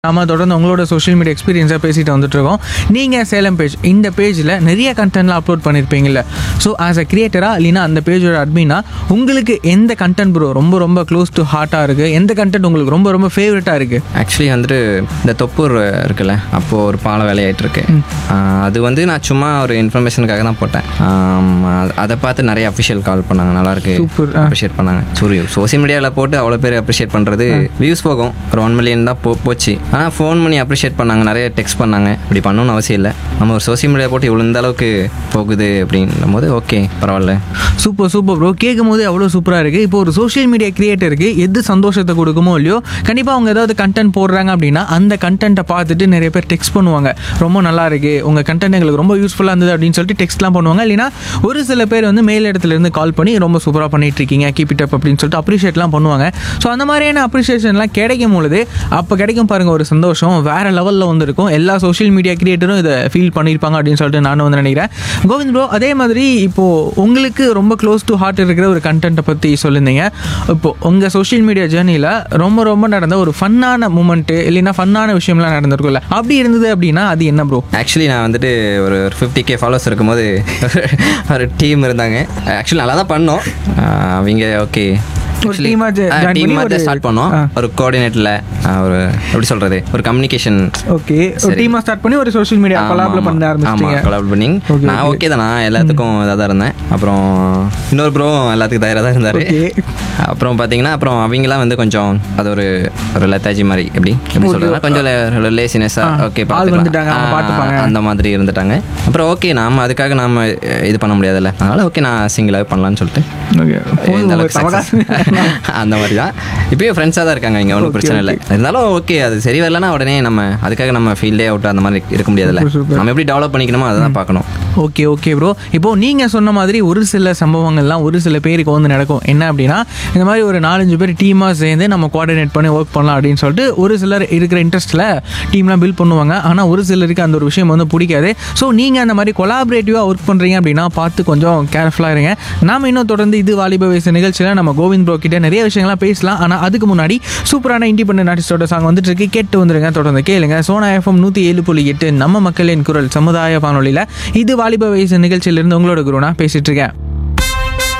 நாம தொடர்ந்து உங்களோட சோஷியல் மீடியா எக்ஸ்பீரியன்ஸாக பேசிட்டு வந்துட்டு இருக்கோம் நீங்கள் சேலம் பேஜ் இந்த பேஜில் நிறைய கண்டென்ட்லாம் அப்லோட் பண்ணியிருப்பீங்கல்ல ஸோ ஆஸ் அ கிரியேட்டராக இல்லைனா அந்த பேஜோட அட்மினா உங்களுக்கு எந்த கண்டென்ட் ப்ரோ ரொம்ப ரொம்ப க்ளோஸ் டு ஹார்ட்டாக இருக்குது எந்த கண்டென்ட் உங்களுக்கு ரொம்ப ரொம்ப ஃபேவரட்டாக இருக்குது ஆக்சுவலி வந்துட்டு இந்த தொப்பூர் இருக்குல்ல அப்போது ஒரு பாலம் வேலையாயிட்டு இருக்கு ஆஹ் அது வந்து நான் சும்மா ஒரு இன்ஃபர்மேஷனுக்காக தான் போட்டேன் ஆம், அ- அதை பார்த்து நிறைய அஃபிஷியல் கால் பண்ணாங்க நல்லா இருக்கு Super, ஆ. அப்ரிஷியேட் பண்ணாங்க சரி சோஷியல் மீடியாவில் போட்டு அவ்வளோ பேர் அப்ரிஷியேட் பண்ணுறது வியூஸ் போகும் ஒரு ஒன் மில்லியன் தான் போ போச்சு ஆனால் ஃபோன் பண்ணி அப்ரிஷியேட் பண்ணாங்க நிறைய டெக்ஸ்ட் பண்ணாங்க இப்படி பண்ணணும்னு அவசியம் இல்லை நம்ம ஒரு சோஷியல் மீடியா போட்டு இவ்வளோ இந்த அளவுக்கு போகுது அப்படின்னும் போது ஓகே பரவாயில்ல சூப்பர் சூப்பர் ப்ரோ கேட்கும் போது அவ்வளோ சூப்பராக இருக்குது இப்போ ஒரு சோஷியல் மீடியா கிரியேட்டருக்கு எது சந்தோஷத்தை கொடுக்குமோ இல்லையோ கண்டிப்பாக அவங்க ஏதாவது கண்டென்ட் போடுறாங்க அப்படின்னா அந்த கண்டென்ட்டை பார்த்துட்டு நிறைய பேர் டெக்ஸ்ட் பண்ணுவாங்க ரொம்ப நல்லா இருக்கு உங்கள் கண்டென்ட் எங்களுக்கு ரொம்ப யூஸ்ஃபுல்லாக இருந்தது அப்படின்னு சொல்லிட்டு டெக்ஸ்ட்லாம் பண்ணுவாங்க இல்லைனா ஒரு சில பேர் வந்து மேல் இடத்துல இருந்து கால் பண்ணி ரொம்ப சூப்பராக பண்ணிட்டு இருக்கீங்க கீப் இட் அப் அப்படின்னு சொல்லிட்டு அப்ரிஷியேட்லாம் பண்ணுவாங்க ஸோ அந்த மாதிரியான அப்ரிஷியேஷன்லாம் கிடைக்கும் பொழுது அப்போ கிடைக்கும் பாருங்க ஒரு சந்தோஷம் வேற லெவலில் வந்திருக்கும் எல்லா சோஷியல் மீடியா கிரியேட்டரும் இதை ஃபீல் பண்ணியிருப்பாங்க அப்படின்னு சொல்லிட்டு நானும் வந்து நினைக்கிறேன் கோவிந்த் ப்ரோ அதே மாதிரி இப்போ உங்களுக்கு ரொம்ப க்ளோஸ் டு ஹார்ட் இருக்கிற ஒரு கண்டென்ட்டை பற்றி சொல்லியிருந்தீங்க இப்போ உங்கள் சோஷியல் மீடியா ஜேர்னியில் ரொம்ப ரொம்ப நடந்த ஒரு ஃபன்னான மூமெண்ட்டு இல்லைன்னா ஃபன்னான விஷயம்லாம் நடந்திருக்கும்ல அப்படி இருந்தது அப்படின்னா அது என்ன ப்ரோ ஆக்சுவலி நான் வந்துட்டு ஒரு ஃபிஃப்டி கே ஃபாலோவர்ஸ் இருக்கும்போது ஒரு டீம் இருந்தாங்க ஆக்சுவலி நல்லா தான் பண்ணோம் ஆஹ் அவங்க ஓகே ஒரு team ஆ join பண்ணி டீமாக ஒரு- ஸ்டார்ட் பண்ணோம் ஆ. ஒரு கோஆர்டினேட்டில் ஒரு எப்படி சொல்கிறது ஒரு கம்யூனிகேஷன் ஓகே ஒரு டீமாக ஸ்டார்ட் பண்ணி ஒரு சோஷியல் மீடியா கொலாபில் பண்ண ஆரம்பிச்சிட்டீங்க கொலாப் பண்ணி Okay, நான் okay. ஓகே தான் நான் எல்லாத்துக்கும் இதாக தான் இருந்தேன் அப்புறம் இன்னொரு ப்ரோ எல்லாத்துக்கும் தயாராக தான் இருந்தார் Okay. அப்புறம் பார்த்தீங்கன்னா அப்புறம் அவங்களாம் வந்து கொஞ்சம் அது ஒரு ஒரு லத்தாஜி மாதிரி எப்படி எப்படி Okay. சொல்கிறதுனா கொஞ்சம் லேசினஸாக ஆ, ஓகே ஆள் வந்துட்டாங்க, அவங்க பார்த்துப்பாங்க. அந்த மாதிரி இருந்துட்டாங்க அப்புறம் ஓகே நாம அதுக்காக நாம இது பண்ண முடியாதுல்ல அதனால ஓகே நான் சிங்கிளாகவே பண்ணலாம்னு சொல்லிட்டு இந்த அளவுக்கு success. அந்த மாதிரி தான் இப்பயும் ஃப்ரெண்ட்ஸாக தான் இருக்காங்க இங்கே ஒன்றும் பிரச்சனை இல்லை இருந்தாலும் ஓகே அது சரி வரலன்னா உடனே நம்ம அதுக்காக நம்ம ஃபீல்டே அவுட் அந்த மாதிரி இருக்க முடியாதுல்ல Super, super. நம்ம எப்படி டெவலப் பண்ணிக்கணுமோ அதை தான் பார்க்கணும் ஓகே ஓகே ப்ரோ இப்போ நீங்கள் சொன்ன மாதிரி ஒரு சில சம்பவங்கள்லாம் ஒரு சில பேருக்கு வந்து நடக்கும் என்ன அப்படின்னா இந்த மாதிரி ஒரு நாலஞ்சு பேர் டீமாக சேர்ந்து நம்ம கோஆர்டினேட் பண்ணி ஒர்க் பண்ணலாம் அப்படின்னு சொல்லிட்டு ஒரு சிலர் இருக்கிற இன்ட்ரெஸ்ட்டில் டீம்லாம் பில்ட் பண்ணுவாங்க ஆனால் ஒரு சிலருக்கு அந்த ஒரு விஷயம் வந்து பிடிக்காது ஸோ நீங்கள் அந்த மாதிரி கொலாபரேட்டிவாக ஒர்க் பண்ணுறீங்க அப்படின்னா பார்த்து கொஞ்சம் கேர்ஃபுல்லாக இருங்க நாம இன்னும் தொடர்ந்து இது வாலிப வயசு நிகழ்ச்சியில் நம்ம கோவிந்த் ப்ரோ கிட்ட நிறைய விஷயங்கள்லாம் பேசலாம் ஆனால் அதுக்கு முன்னாடி சூப்பரான இண்டிபெண்டன்ட் ஆர்டிஸ்டோட சாங் வந்துட்டு இருக்கு கேட்டு வந்துருங்க தொடர்ந்து கேளுங்க சோனா எஃப்எம் நூற்றி ஏழு புள்ளி எட்டு நம்ம மக்களின் குரல் சமுதாய வானொலியில் இது வாலிப வயசு நிகழ்ச்சியிலிருந்து உங்களோட குருனா பேசிட்டு இருக்கேன்